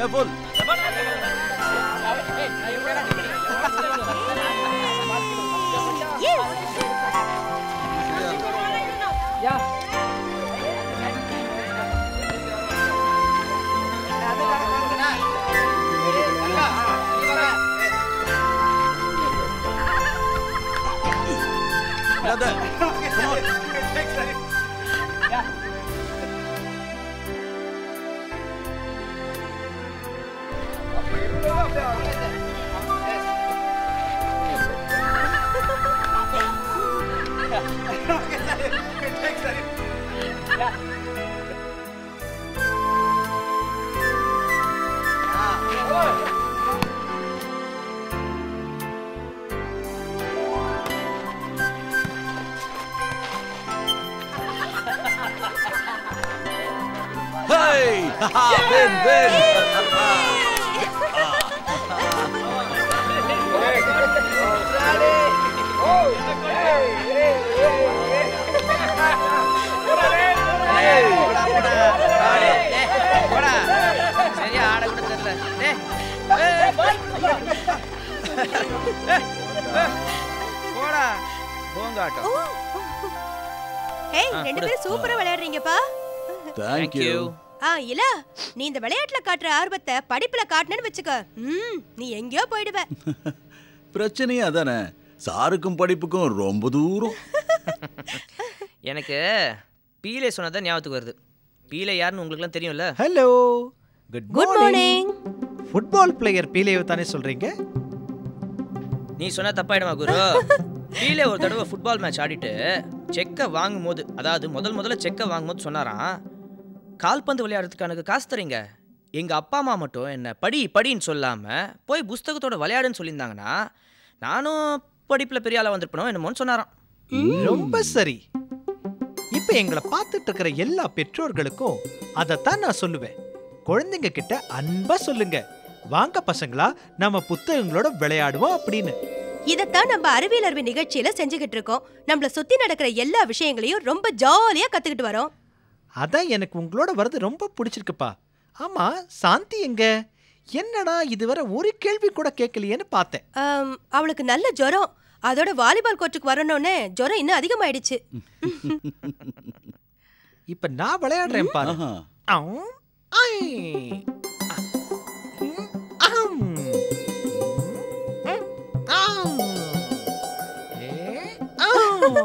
Careful இல்லாத Hey! win, win! போடா சரியா ஆட கூட தெரியல டேய், ஏய், ஏய், போடா போங்காட்டம் ஏய் ஆ, ரெண்டு கொடு. பேரும் சூப்பரா விளையாடுறீங்கப்பா Thank you. ஆ இல்ல நீ இந்த விளையாட்டுல காட்டுற ஆர்வத்தை படிப்புல காட்டுனேன்னு வச்சுக்க ம் நீ எங்கேயோ போயிடுவ பிரச்சனையே அதானே சாருக்கும் படிப்புக்கும் ரொம்ப தூரம் எனக்கு பீலே சொன்னதான் ஞாபகத்துக்கு வருது பீலே யாருன்னு உங்களுக்குலாம் தெரியும்ல hello good good morning football player பீலேவை தானே சொல்றீங்க நீ சொன்னா தப்பாயிடுமா குரு பீலே ஒரு தடவை ஃபுட்பால் மேட்ச் ஆடிட்டு செக்கை வாங்கும் போது அதாவது முதல் முதல்ல செக்கை வாங்கும் போது சொன்னாராம் கால்பந்து விளையாடுறதுக்கு எனக்கு காசு தரீங்க எங்க அப்பா அம்மா மட்டும் என்ன படி படின்னு சொல்லாம போய் புஸ்தகத்தோட விளையாடுன்னு சொல்லியிருந்தாங்கன்னா நானும் படிப்புல பெரிய ஆளா வந்திருப்பணும் என்னமோன்னு சொன்னாராம் ரொம்ப சரி இப்ப எங்களை பார்த்துட்டு இருக்கிற எல்லா பெற்றோர்களுக்கும் அதைத்தான் நான் சொல்லுவேன் குழந்தைங்க கிட்ட அன்பா சொல்லுங்க வாங்க பசங்களா நம்ம புத்தகங்களோட விளையாடுவோம் அப்படின்னு இதத்தான் நம்ம அறிவியல் அறிவு நிகழ்ச்சியில செஞ்சுக்கிட்டு இருக்கோம் நம்மள சுத்தி நடக்கிற எல்லா விஷயங்களையும் ரொம்ப ஜாலியா கத்துக்கிட்டு வரோம் அதான் எனக்கு உங்களோட வரது ரொம்ப பிடிச்சிருக்குப்பா ஆமா சாந்தி எங்க என்னடா இதுவரை ஒரு கேள்வி கூட கேட்கலையேன்னு பார்த்தேன் ஆம், அவளுக்கு நல்ல ஜுரம் அதோட வாலிபால் கோர்ட்டுக்கு வரணும்னு ஜுரம் இன்னும் அதிகமாயிடுச்சு இப்ப நான் விளையாடுறேன் பாரு ஆஹா. ஆம், ஐ. ம், ஆம். ம், ஆம். ஏ, ஆம்.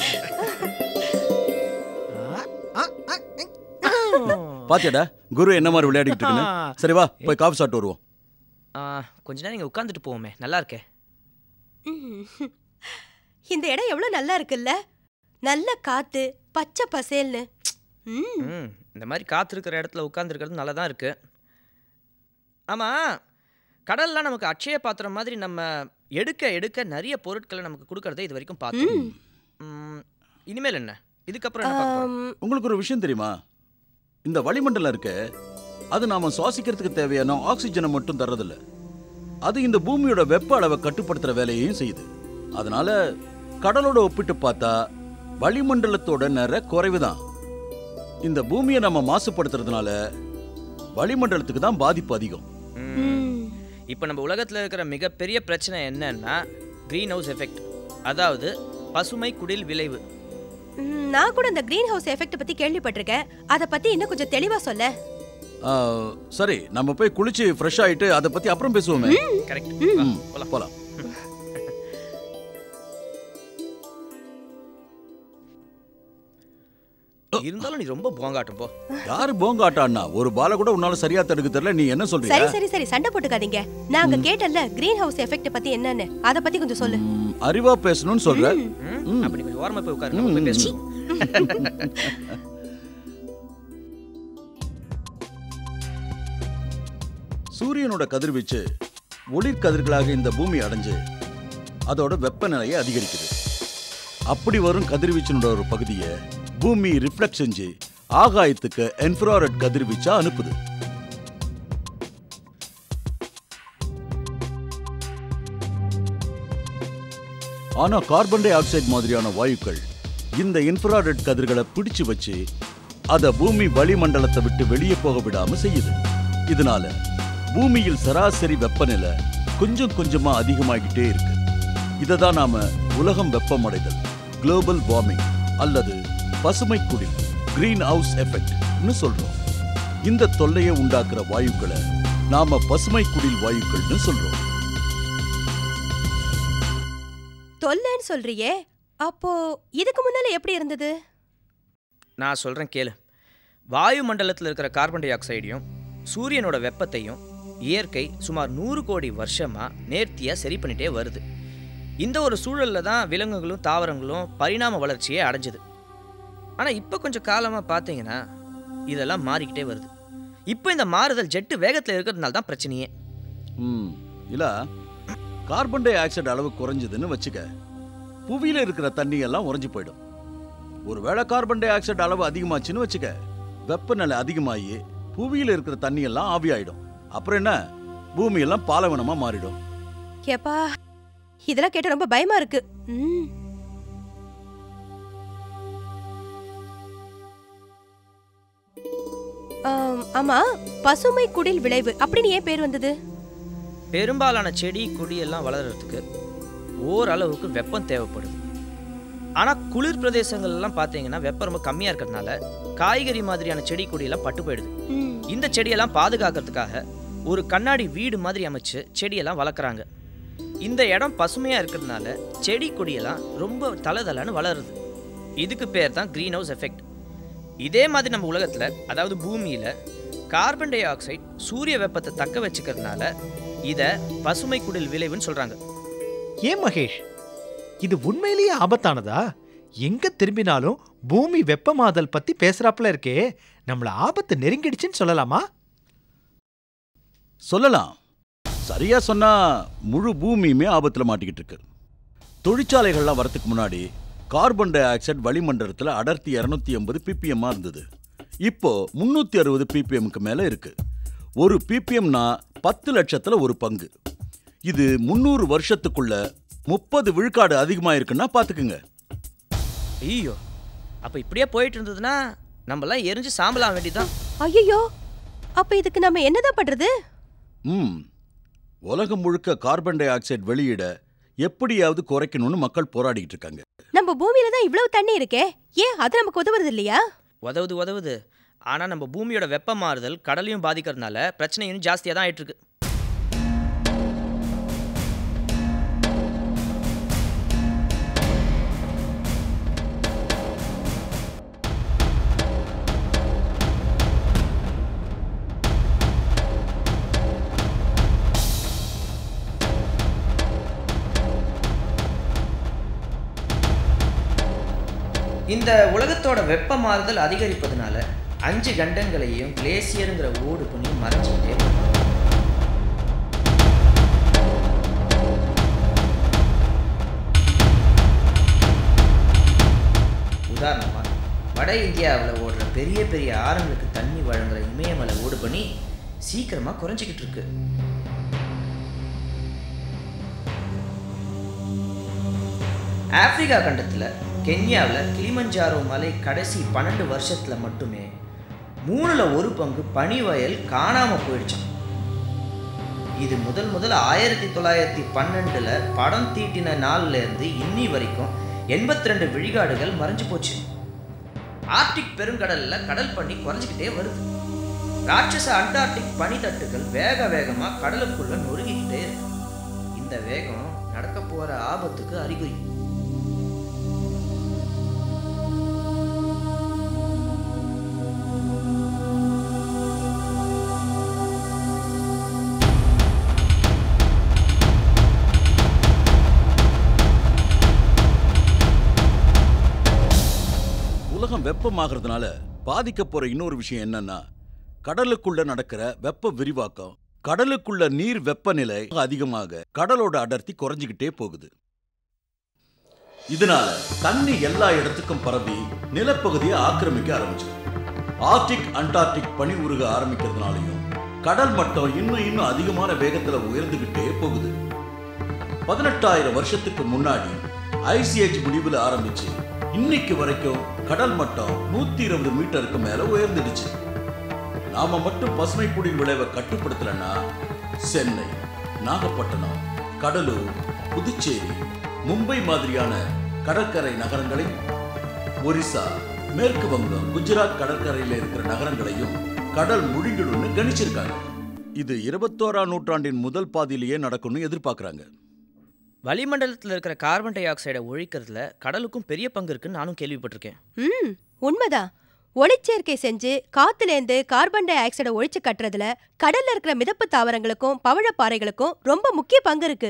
ஆ, ஆ, ஆ, ஆம். பாத்தியாடா குரு என்ன மாதிரி விளையாடிட்டு இருக்குன்னு ஆ. சரி வா போய் காஃபி சாப்பிட்டு வருவோம் ஆ, கொஞ்ச நேரம் இங்க உட்காந்துட்டு போவோமே நல்லா இருக்கே ம். இந்த இடம் எவ்வளவு நல்லா இருக்குல்ல நல்ல காத்து பச்சை பசேல்னு ம் ம் இந்த மாதிரி காத்திருக்கிற இடத்துல உட்காந்துருக்கிறது நல்லா தான் இருக்கு ஆமாம் கடல்லாம் நமக்கு அட்சய பாத்திரம் மாதிரி நம்ம எடுக்க எடுக்க நிறைய பொருட்களை நமக்கு கொடுக்கறதை இது வரைக்கும் பார்த்தோம் ம், இனிமேல் என்ன இதுக்கப்புறம் என்ன பார்க்க போறோம்? ஆம், உங்களுக்கு ஒரு விஷயம் தெரியுமா இந்த வளிமண்டலம் இருக்க அது நாம சுவாசிக்கிறதுக்கு தேவையான ஆக்சிஜனை மட்டும் தர்றதில்ல அது இந்த பூமியோட வெப்ப அளவை கட்டுப்படுத்துற வேலையையும் செய்யுது அதனால கடலோட ஒப்பிட்டு பார்த்தா வளிமண்டலத்தோட நிறை குறைவுதான் இந்த பூமியை நம்ம மாசுபடுத்துறதுனால வளிமண்டலத்துக்கு தான் பாதிப்பு அதிகம் ம். ம். இப்போ நம்ம உலகத்தில் இருக்கிற மிகப்பெரிய பிரச்சனை என்னன்னா க்ரீன் ஹவுஸ் எஃபெக்ட் அதாவது பசுமை குடில் விளைவு ம், நான் கூட இந்த கிரீன் ஹவுஸ் எஃபெக்ட் பத்தி கேள்விப்பட்டிருக்கேன் அத பத்தி இன்னும் கொஞ்சம் தெளிவா சொல்ல ஆ, சரி நம்ம போய் குளிச்சு ஃப்ரெஷ் ஆயிட்டு அதை பத்தி அப்புறம் பேசுவோமே கரெக்ட் ம், போலாம் போலாம் இருந்தாலும் நீ ரொம்ப போங்காட்டும் போ யாரு போங்காட்டான்னா ஒரு பால கூட உன்னால சரியா தடுக்க தெரியல நீ என்ன சொல்றீங்க சரி சரி சரி சண்டை போட்டுக்காதீங்க நாங்க கேட்டல்ல கிரீன் ஹவுஸ் எஃபெக்ட் பத்தி என்னன்னு அத பத்தி கொஞ்சம் சொல்லு ம், அறிவா பேசணும்னு சொல்ற ம், அப்படி கொஞ்சம் ஓரமா போய் உட்காரு நம்ம போய் பேசுவோம் சூரியனோட கதிர்வீச்சு ஒளிர்கதிர்களாக இந்த பூமி அடைஞ்சு அதோட வெப்பநிலையை அதிகரிக்குது அப்படி வரும் கதிர்வீச்சினோட ஒரு பகுதியை பூமி ரிஃப்ளெக்ட் செஞ்சு ஆகாயத்துக்கு என்ஃப்ராரெட் கதிர்வீச்சா அனுப்புது ஆனா கார்பன் டை ஆக்சைடு மாதிரியான வாயுக்கள் இந்த இன்ஃப்ராரெட் கதிர்களை பிடிச்சு வச்சு அத பூமி வளிமண்டலத்தை விட்டு வெளியே போக விடாம செய்யுது இதனால பூமியில் சராசரி வெப்பநிலை கொஞ்சம் கொஞ்சமா அதிகமாகிட்டே இருக்கு இதை தான் நாம உலகம் வெப்பமடைதல் குளோபல் வார்மிங் அல்லது பசுமை குடில் கிரீன் ஹவுஸ் எஃபெக்ட்னு சொல்றோம் இந்த தொல்லையை உண்டாக்குற வாயுக்களை நாம பசுமை குடில் வாயுக்கள்னு சொல்றோம் தொல்லைன்னு சொல்றியே அப்போ இதுக்கு முன்னால எப்படி இருந்தது நான் சொல்கிறேன் கேளு வாயு மண்டலத்தில் இருக்கிற கார்பன் டை ஆக்சைடையும் சூரியனோட வெப்பத்தையும் இயற்கை சுமார் நூறு கோடி வருஷமாக நேர்த்தியாக சரி பண்ணிட்டே வருது இந்த ஒரு சூழலில் தான் விலங்குகளும் தாவரங்களும் பரிணாம வளர்ச்சியை அடைஞ்சது ஆனால் இப்போ கொஞ்சம் காலமாக பார்த்தீங்கன்னா இதெல்லாம் மாறிக்கிட்டே வருது இப்போ இந்த மாறுதல் ஜெட்டு வேகத்தில் இருக்கிறதுனால தான் பிரச்சனையே ம் இல்ல கார்பன் டை ஆக்சைடு அளவு குறைஞ்சதுன்னு வச்சுக்க புவியில இருக்கிற தண்ணி எல்லாம் உறைஞ்சு போயிடும் ஒருவேளை கார்பன் டை ஆக்சைடு அளவு அதிகமாச்சுன்னு வச்சுக்க வெப்பநிலை அதிகமாகி புவியில இருக்கிற தண்ணி எல்லாம் ஆவியாயிடும் அப்புறம் என்ன பூமி எல்லாம் பாலைவனமா மாறிடும் ஏப்பா இதெல்லாம் கேட்ட ரொம்ப பயமா இருக்கு ம் ஆம், ஆமா பசுமை குடில் விளைவு அப்படின்னு ஏன் பேர் வந்தது பெரும்பாலான செடி கொடி எல்லாம் வளர்கிறதுக்கு ஓரளவுக்கு வெப்பம் தேவைப்படுது ஆனால் குளிர் பிரதேசங்கள்லாம் பார்த்தீங்கன்னா வெப்பம் ரொம்ப கம்மியாக இருக்கிறதுனால காய்கறி மாதிரியான செடி கொடியெல்லாம் பட்டு போயிடுது ம், இந்த செடியெல்லாம் பாதுகாக்கிறதுக்காக ஒரு கண்ணாடி வீடு மாதிரி அமைச்சு செடியெல்லாம் வளர்க்குறாங்க இந்த இடம் பசுமையாக இருக்கிறதுனால செடி கொடியெல்லாம் ரொம்ப தளதளன்னு வளருது இதுக்கு பேர் தான் க்ரீன் ஹவுஸ் எஃபெக்ட் இதே மாதிரி நம்ம உலகத்தில் அதாவது பூமியில் கார்பன் டை ஆக்சைடு சூரிய வெப்பத்தை தக்க வச்சுக்கிறதுனால இதை பசுமை குடில் விளைவுன்னு சொல்கிறாங்க ஏன் மகேஷ் இது உண்மையிலேயே ஆபத்தானதா எங்க திரும்பினாலும் பூமி வெப்பமாதல் பத்தி பேசுறாப்புல இருக்கே நம்மள ஆபத்து நெருங்கிடுச்சுன்னு சொல்லலாமா சொல்லலாம் சரியா சொன்னா முழு பூமியுமே ஆபத்துல மாட்டிக்கிட்டு இருக்கு தொழிற்சாலைகள்லாம் வரதுக்கு முன்னாடி கார்பன் டை ஆக்சைடு வளிமண்டலத்தில் அடர்த்தி இரநூத்தி எண்பது பிபிஎம்மா இருந்தது இப்போ முன்னூத்தி அறுபது பிபிஎம்க்கு மேல இருக்கு ஒரு பிபிஎம்னா பத்து லட்சத்துல ஒரு பங்கு இது முந்நூறு வருஷத்துக்குள்ள முப்பது விழுக்காடு அதிகமாயிருக்குன்னா பாத்துக்குங்க ஐயோ அப்போ இப்படியே போயிட்டு இருந்ததுன்னா நம்மலாம் எரிஞ்சு சாம்பலாம் வேண்டியதுதான் ஐயோ அப்ப இதுக்கு நம்ம என்னதான் பண்றது ம் உலகம் முழுக்க கார்பன் டை ஆக்சைடு வெளியிட எப்படியாவது குறைக்கணும்னு மக்கள் போராடிக்கிட்டு இருக்காங்க நம்ம பூமியில தான் இவ்வளவு தண்ணி இருக்கே ஏன் அது நமக்கு உதவுறது இல்லையா உதவுது உதவுது ஆனால் நம்ம பூமியோட வெப்ப மாறுதல் கடலையும் பாதிக்கிறதுனால பிரச்சனை இன்னும் ஜாஸ்தியாக தான் ஆயிட்டு இருக்கு இந்த உலகத்தோட வெப்ப மாறுதல் அதிகரிப்பதனால அஞ்சு கண்டங்களையும் கிளேசியருங்கிற ஓடு பண்ணி மறைச்சிக்கிட்டே வருது. உதாரணமா வட இந்தியாவில் ஓடுற பெரிய பெரிய ஆறுங்களுக்கு தண்ணி வழங்குற இமயமலை ஓடு பண்ணி சீக்கிரமா குறைஞ்சிக்கிட்டு இருக்கு ஆப்பிரிக்கா கண்டத்தில் கென்யாவில் கிளிமஞ்சாரோ மலை கடைசி பன்னெண்டு வருஷத்தில் மட்டுமே மூணில் ஒரு பங்கு பனிவயல் காணாமல் போயிடுச்சாம் இது முதல் முதல் ஆயிரத்தி தொள்ளாயிரத்தி பன்னெண்டில் படம் தீட்டின நாள்ல இருந்து இன்னி வரைக்கும் எண்பத்தி ரெண்டு விழிகாடுகள் மறைஞ்சு போச்சு ஆர்டிக் பெருங்கடல்ல கடல் பனி குறைஞ்சிக்கிட்டே வருது ராட்சச அண்டார்டிக் பனித்தட்டுகள் வேக வேகமா கடலுக்குள்ள நொறுங்கிக்கிட்டே இருக்கு இந்த வேகம் நடக்க போற ஆபத்துக்கு அறிகுறி உலகம் வெப்பமாகறதுனால பாதிக்க போற இன்னொரு விஷயம் என்னன்னா கடலுக்குள்ள நடக்கிற வெப்ப விரிவாக்கம் கடலுக்குள்ள நீர் வெப்பநிலை அதிகமாக கடலோட அடர்த்தி குறைஞ்சிக்கிட்டே போகுது இதனால தண்ணி எல்லா இடத்துக்கும் பரவி நிலப்பகுதியை ஆக்கிரமிக்க ஆரம்பிச்சது ஆர்டிக் அண்டார்டிக் பனி உருக ஆரம்பிக்கிறதுனாலையும் கடல் மட்டம் இன்னும் இன்னும் அதிகமான வேகத்துல உயர்ந்துகிட்டே போகுது பதினெட்டாயிரம் வருஷத்துக்கு முன்னாடி ஐசிஏஜ் முடிவில் ஆரம்பிச்சு இன்னைக்கு வரைக்கும் கடல் மட்டம் நூத்தி இருபது மீட்டருக்கு மேல உயர்ந்துடுச்சு நாம மட்டும் பசுமை குடியின் விளைவை கட்டுப்படுத்தலைன்னா சென்னை நாகப்பட்டினம் கடலூர் புதுச்சேரி மும்பை மாதிரியான கடற்கரை நகரங்களையும் ஒரிசா மேற்கு வங்கம் குஜராத் கடற்கரையில் இருக்கிற நகரங்களையும் கடல் முழுங்கிடும்னு கணிச்சிருக்காங்க இது இருபத்தோராம் நூற்றாண்டின் முதல் பாதியிலேயே நடக்கும்னு எதிர்பார்க்கறாங்க வளிமண்டலத்தில் இருக்கிற கார்பன் டை ஆக்சைடை ஒழிக்கிறதுல கடலுக்கும் பெரிய பங்கு இருக்குன்னு நானும் கேள்விப்பட்டிருக்கேன் ம் உண்மைதான் ஒளிச்சேர்க்கை செஞ்சு காத்துலேருந்து கார்பன் டை ஆக்சைடை ஒழிச்சு கட்டுறதுல கடல்ல இருக்கிற மிதப்பு தாவரங்களுக்கும் பவழப்பாறைகளுக்கும் ரொம்ப முக்கிய பங்கு இருக்கு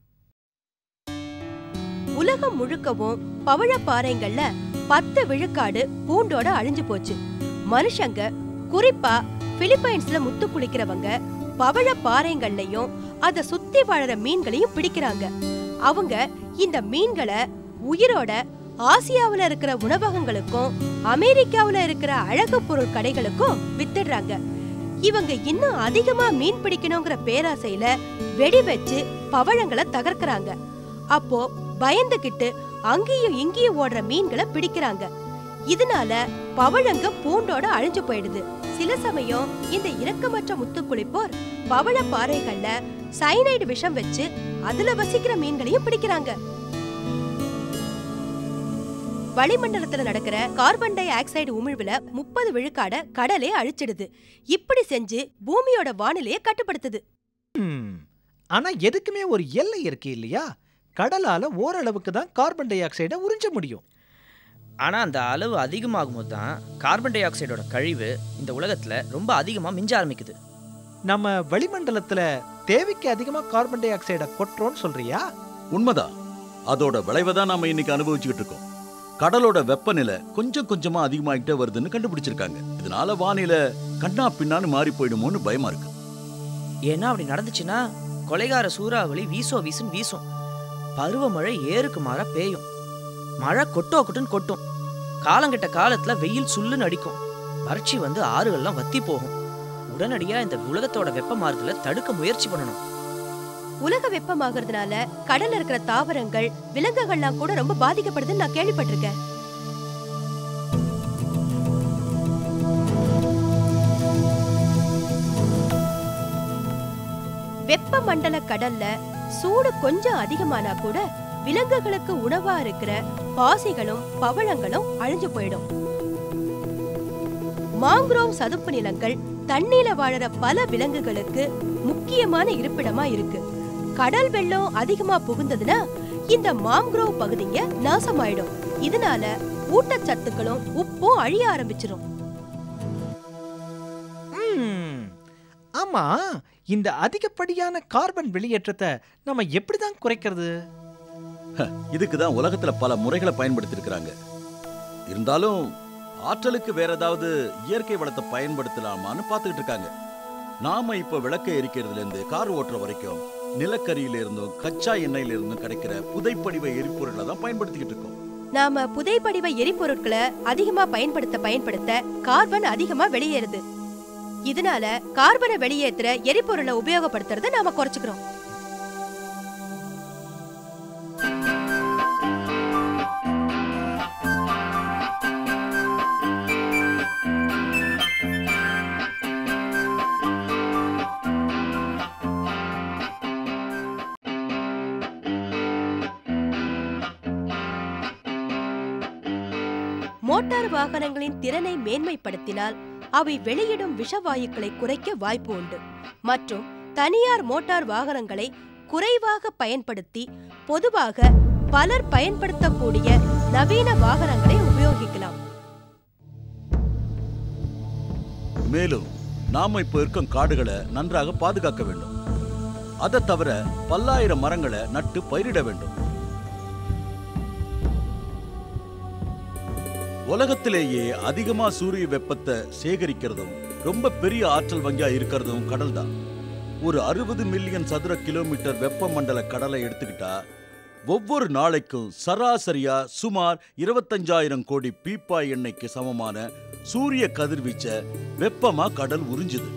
உலகம் முழுக்கவும் பவழப்பாறைங்கள்ல பத்து விழுக்காடு பூண்டோட அழிஞ்சு போச்சு மனுஷங்க குறிப்பா பிலிப்பைன்ஸ்ல முத்து குளிக்கிறவங்க பவழப்பாறைங்கள்லயும் அத சுத்தி வாழற மீன்களையும் பிடிக்கிறாங்க அவங்க இந்த மீன்களை உயிரோட ஆசியாவுல இருக்கிற உணவகங்களுக்கும் அமெரிக்காவுல இருக்கிற அழகு பொருள் கடைகளுக்கும் வித்துடுறாங்க இவங்க இன்னும் அதிகமா மீன் பிடிக்கணுங்கிற பேராசையில வெடி வச்சு பவழங்களை தகர்க்கறாங்க அப்போ பயந்துகிட்டு அங்கேயும் இங்கேயும் ஓடுற மீன்களை பிடிக்கிறாங்க இதனால பவழங்க பூண்டோட அழிஞ்சு போயிடுது சில சமயம் இந்த இரக்கமற்ற முத்து குளிப்போர் பவழ பாறைகள்ல சைனைடு விஷம் வச்சு அதுல வசிக்கிற மீன்களையும் பிடிக்கிறாங்க வளிமண்டலத்துல நடக்கிற கார்பன் டை ஆக்சைடு உமிழ்வுல முப்பது விழுக்காட கடலே அழிச்சிடுது இப்படி செஞ்சு பூமியோட வானிலையை கட்டுப்படுத்துது ம், ஆனா எதுக்குமே ஒரு எல்லை இருக்கு இல்லையா கடலால ஓரளவுக்கு தான் கார்பன் டை ஆக்சைடை உறிஞ்ச முடியும் ஆனால் அந்த அளவு அதிகமாகும் போது தான் கார்பன் டை ஆக்சைடோட கழிவு இந்த உலகத்தில் ரொம்ப அதிகமாக மிஞ்ச ஆரம்பிக்குது நம்ம வளிமண்டலத்துல தேவைக்கு அதிகமா கார்பன் டை ஆக்சைடை கொட்டுறோம்னு சொல்றியா உண்மைதான் அதோட விளைவை தான் நாம இன்னைக்கு அனுபவிச்சுக்கிட்டு இருக்கோம் கடலோட வெப்பநிலை கொஞ்சம் கொஞ்சமா அதிகமாகிட்டே வருதுன்னு கண்டுபிடிச்சிருக்காங்க இதனால வானிலை கண்ணா பின்னான்னு மாறி போயிடுமோன்னு பயமா இருக்கு ஏன்னா அப்படி நடந்துச்சுன்னா கொலைகார சூறாவளி வீசோ வீசுன்னு வீசும் பருவமழை ஏறுக்கு மாறா பெய்யும் மழை கொட்டோ கொட்டுன்னு கொட்டும் காலங்கெட்ட காலத்துல வெயில் சுள்ளுன்னு அடிக்கும் வறட்சி வந்து ஆறுகள்லாம் வத்தி போகும் உடனடியா இந்த உலகத்தோட வெப்ப மாறுதலை தடுக்க முயற்சி பண்ணணும் உலக வெப்பமாகறதுனால கடல்ல இருக்கிற தாவரங்கள் விலங்குகள்லாம் கூட ரொம்ப பாதிக்கப்படுதுன்னு நான் கேள்விப்பட்டிருக்கேன் வெப்பமண்டல கடல்ல சூடு கொஞ்சம் அதிகமானா கூட விலங்குகளுக்கு உணவா இருக்கிற பாசிகளும் பவழங்களும் அழிஞ்சு போயிடும் மாங்க்ரோவ் சதுப்பு நிலங்கள் தண்ணீல வாழற பல விலங்குகளுக்கு முக்கியமான இருப்பிடமா இருக்கு கடல் வெள்ளம் அதிகமா புகுந்ததுன்னா இந்த மாம்க்ரோவ் பகுதிங்க நாசமாயிடும் இதனால ஊட்டச்சத்துக்களும் உப்பும் அழிய ஆரம்பிச்சிரும் ம், ஆமா இந்த அதிகப்படியான கார்பன் வெளியேற்றத்தை நம்ம எப்படிதான் குறைக்கிறது இதுக்கு தான் உலகத்துல பல முறைகளை பயன்படுத்தி இருக்கிறாங்க இருந்தாலும் ஆற்றலுக்கு வேற ஏதாவது இயற்கை வளத்தை பயன்படுத்தலாமான்னு பார்த்துக்கிட்டு இருக்காங்க நாம இப்ப விளக்கை எரிக்கிறதுல இருந்து கார் ஓட்டுற வரைக்கும் நிலக்கரியில இருந்தும் கச்சா எண்ணெயில இருந்தும் கிடைக்கிற புதைப்படிவ எரிபொருளை தான் பயன்படுத்திக்கிட்டு இருக்கோம் நாம புதைப்படிவ எரிபொருட்களை அதிகமா பயன்படுத்த பயன்படுத்த கார்பன் அதிகமா வெளியேறுது இதனால கார்பனை வெளியேத்துற எரிபொருளை உபயோகப்படுத்துறத நாம குறைச்சுக்கிறோம் மோட்டார் வாகனங்களின் திறனை மேன்மைப்படுத்தினால் அவை வெளியிடும் விஷவாயுக்களை குறைக்க வாய்ப்பு உண்டு மற்றும் தனியார் மோட்டார் வாகனங்களை குறைவாக பயன்படுத்தி பொதுவாக பலர் பயன்படுத்தக்கூடிய நவீன வாகனங்களை உபயோகிக்கலாம் மேலும் நாம இப்ப இருக்கும் காடுகளை நன்றாக பாதுகாக்க வேண்டும் அதை தவிர பல்லாயிரம் மரங்களை நட்டு பயிரிட வேண்டும் உலகத்திலேயே அதிகமா சூரிய வெப்பத்தை சேகரிக்கிறதும் ரொம்ப பெரிய ஆற்றல் வங்கியா இருக்கிறதும் கடல் தான் ஒரு அறுபது மில்லியன் சதுர கிலோமீட்டர் வெப்பமண்டல கடலை எடுத்துக்கிட்டா ஒவ்வொரு நாளைக்கும் சராசரியா சுமார் இருபத்தஞ்சாயிரம் கோடி பீப்பாய் எண்ணெய்க்கு சமமான சூரிய கதிர்வீச்ச வெப்பமா கடல் உறிஞ்சுது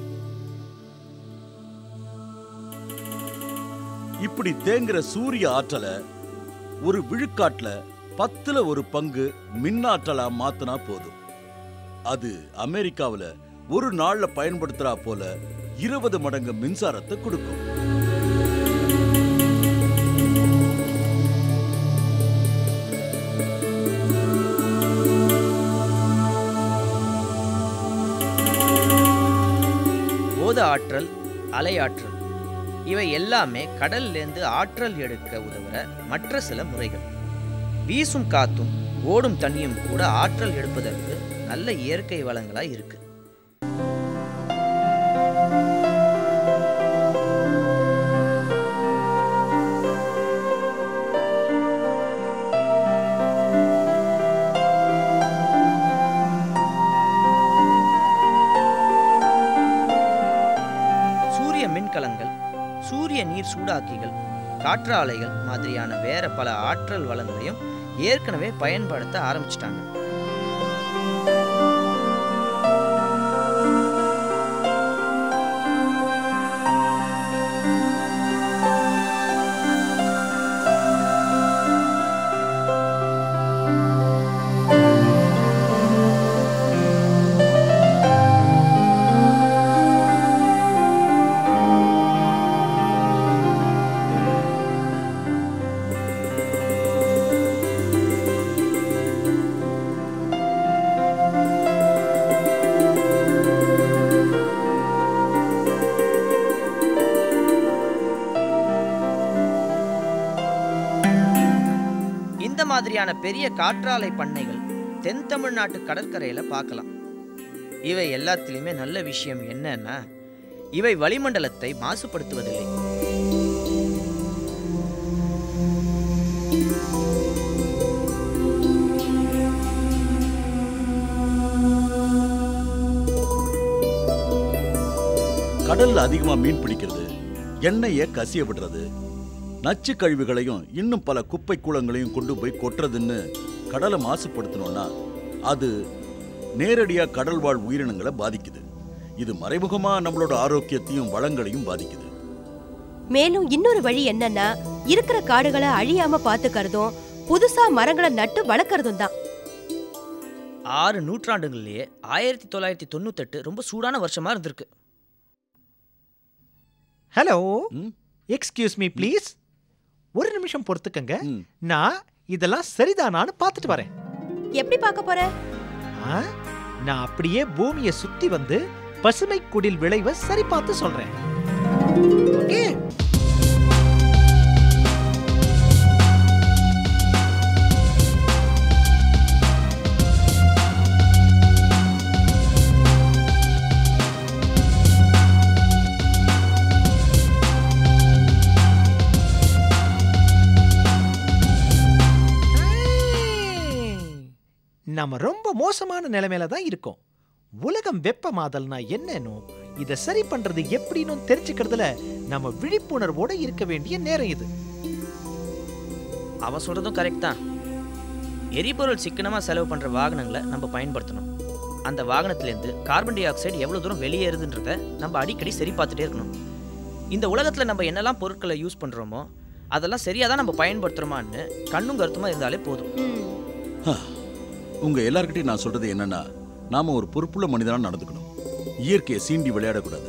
இப்படி தேங்குற சூரிய ஆற்றலை ஒரு விழுக்காட்டுல பத்துல ஒரு பங்கு மின்னாற்றலா மாத்தினா போதும் அது அமெரிக்காவுல ஒரு நாள்ல பயன்படுத்துறா போல இருபது மடங்கு மின்சாரத்தை கொடுக்கும் போத ஆற்றல் அலை ஆற்றல் இவை எல்லாமே கடல்லேருந்து ஆற்றல் எடுக்க உதவுற மற்ற சில முறைகள் வீசும் காத்தும் ஓடும் தண்ணியும் கூட ஆற்றல் எடுப்பதற்கு நல்ல இயற்கை வளங்களாய் இருக்கு சூரிய மின்கலங்கள் சூரிய நீர் சூடாக்கிகள் காற்றாலைகள் மாதிரியான வேற பல ஆற்றல் வளங்களையும் ஏற்கனவே பயன்படுத்த ஆரம்பிச்சிட்டாங்க இந்த மாதிரியான பெரிய காற்றாலை பண்ணைகள் தென் தமிழ்நாட்டு கடற்கரையில பார்க்கலாம் இவை எல்லாத்திலுமே நல்ல விஷயம் என்னன்னா இவை வளிமண்டலத்தை மாசுபடுத்துவதில்லை கடல்ல அதிகமா மீன் பிடிக்கிறது எண்ணெயை கசிய விடுறது நச்சு கழிவுகளையும் இன்னும் பல குப்பை கூலங்களையும் கொண்டு போய் கொட்டுறதுன்னு கடலை மாசுபடுத்தணும்னா அது நேரடியா கடல் வாழ் உயிரினங்களை பாதிக்குது இது மறைமுகமா நம்மளோட ஆரோக்கியத்தையும் வளங்களையும் பாதிக்குது மேலும் இன்னொரு வழி என்னன்னா இருக்கிற காடுகளை அழியாம பாத்துக்கறதும் புதுசா மரங்களை நட்டு வளர்க்கறதும் தான் ஆறு நூற்றாண்டுகள்லயே ஆயிரத்தி தொள்ளாயிரத்தி தொண்ணூத்தெட்டு ரொம்ப சூடான வருஷமா இருந்திருக்கு ஹலோ ம்? எக்ஸ்கியூஸ் மீ ப்ளீஸ் ஒரு நிமிஷம் பொறுத்துக்கங்க ம். நான் இதெல்லாம் சரிதானான்னு பார்த்துட்டு வரேன் எப்படி பார்க்க போற ஆ? நான் அப்படியே பூமியை சுத்தி வந்து பசுமை குடில் விளைவை சரி பார்த்து சொல்றேன் ஓகே நம்ம ரொம்ப மோசமான நிலைமையில தான் இருக்கோம் உலகம் வெப்பமாதல்னா என்னன்னு இதை சரி பண்றது எப்படின்னு தெரிஞ்சுக்கிறதுல நம்ம விழிப்புணர்வோட இருக்க வேண்டிய நேரம் இது அவன் சொல்றதும் கரெக்ட் தான் எரிபொருள் சிக்கனமா செலவு பண்ற வாகனங்களை நம்ம பயன்படுத்தணும் அந்த வாகனத்திலேருந்து கார்பன் டை ஆக்சைடு எவ்வளோ தூரம் வெளியேறுதுன்றத நம்ம அடிக்கடி சரி பார்த்துட்டே இருக்கணும் இந்த உலகத்தில் நம்ம என்னெல்லாம் பொருட்களை யூஸ் பண்ணுறோமோ அதெல்லாம் சரியாக தான் நம்ம பயன்படுத்துகிறோமான்னு கண்ணும் கருத்துமா இருந்தாலே போதும் ம். உங்க எல்லார்கிட்டயும் நான் சொல்றது என்னன்னா நாம ஒரு பொறுப்புள்ள மனிதனா நடந்துக்கணும் இயற்கையை சீண்டி விளையாடக்கூடாது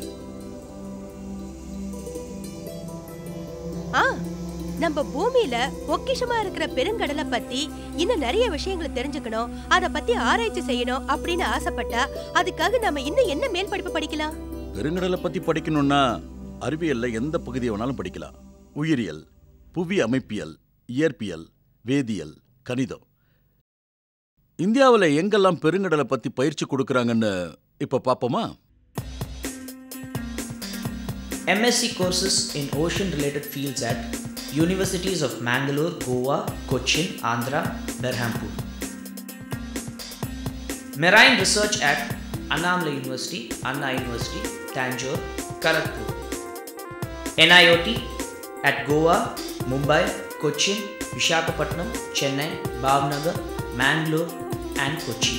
ஆ நம்ம பூமியில பொக்கிஷமா இருக்கிற பெருங்கடலை பத்தி இன்னும் நிறைய விஷயங்களை தெரிஞ்சுக்கணும் அத பத்தி ஆராய்ச்சி செய்யணும் அப்படின்னு ஆசைப்பட்டா அதுக்காக நம்ம இன்னும் என்ன மேல் படிப்பு படிக்கலாம் பெருங்கடலை பத்தி படிக்கணும்னா அறிவியல்ல எந்த பகுதியை வேணாலும் படிக்கலாம் உயிரியல் புவி அமைப்பியல் இயற்பியல் வேதியியல் கணிதம் இந்தியாவில் எங்கெல்லாம் பெருங்கடலை பத்தி பயிற்சி கொடுக்கறாங்கன்னு இப்ப பாப்போமா MSc courses in ocean related fields at Universities of Mangalore, Goa, Cochin, Andhra, Berhampur. Marine research at Annamala University, Anna University, Tanjore, Kharagpur. NIOT at Goa, Mumbai, Cochin, Vishakhapatnam, Chennai, Bhavnagar, Mangalore, and Kochi.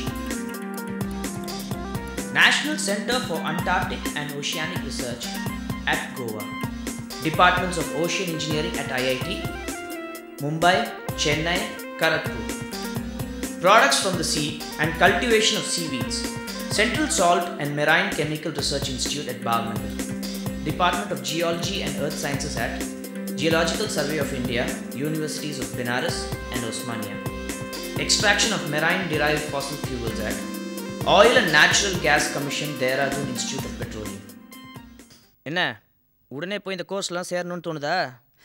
National Center for Antarctic and Oceanic Research at Goa. Departments of Ocean Engineering at IIT, Mumbai, Chennai, Kharagpur. Products from the sea and cultivation of seaweeds. Central Salt and Marine Chemical Research Institute at Bhavnagar, Department of Geology and Earth Sciences at Geological Survey of India, Universities of Benares and Osmania, Extraction of Marine Derived Fossil Fuels at Oil and Natural Gas Commission, Dehradun Institute of Petroleum. என்ன உடனே போய் இந்த கோர்ஸ்லாம் சேரணும்னு தோணுதா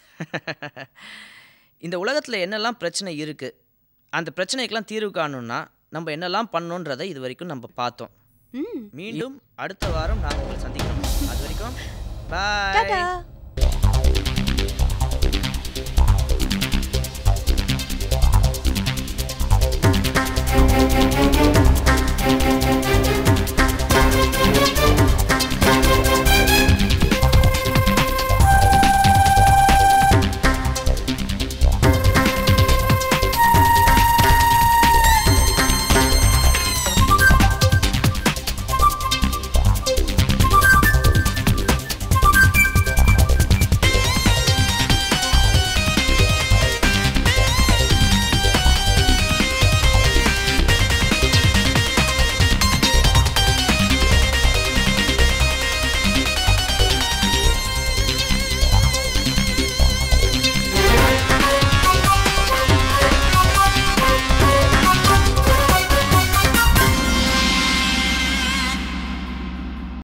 இந்த உலகத்தில் என்னெல்லாம் பிரச்சனை இருக்குது அந்த பிரச்சனைக்கெல்லாம் தீர்வு காணணும்னா நம்ம என்னெல்லாம் பண்ணணுன்றதை இது வரைக்கும் நம்ம பார்த்தோம் ம் மீண்டும் அடுத்த வாரம் நான் உங்களை சந்திக்கிறோம் அது வரைக்கும் பாய் டாடா Thank